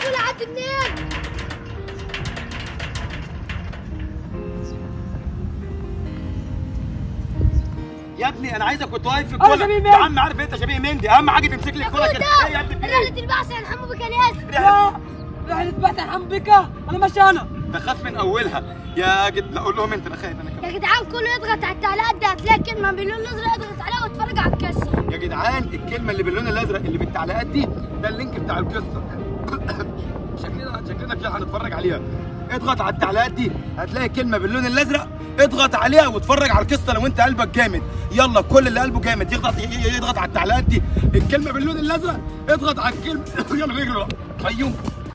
مقفول لحد منين يا ابني انا عايزك كنت واقف في أنا الكوره شبيه يا مندي. عم عارف انت شبيه مندي اهم حاجه تمسك لي الكوره كده ايه يا ابني في رحلة ايه؟ البعث يا محمد بك الياس لا رحلة بحث عن حمبكة انا ماشي انا بخاف من اولها يا جد لا قول لهم انت انا خايف انا كمان يا جدعان كله يضغط على التعليقات دي هتلاقي كلمة باللون الأزرق اضغط عليها واتفرج على القصة يا جدعان الكلمه اللي باللون الازرق اللي في التعليقات دي ده اللينك بتاع القصه شكلنا شكلنا كده هنتفرج عليها اضغط على التعليقات دي هتلاقي كلمه باللون الازرق اضغط عليها واتفرج على القصه لو انت قلبك جامد يلا كل اللي قلبه جامد يضغط يضغط على التعليقات دي الكلمه باللون الازرق اضغط على الكلمه يلا نجري بقى. قيوم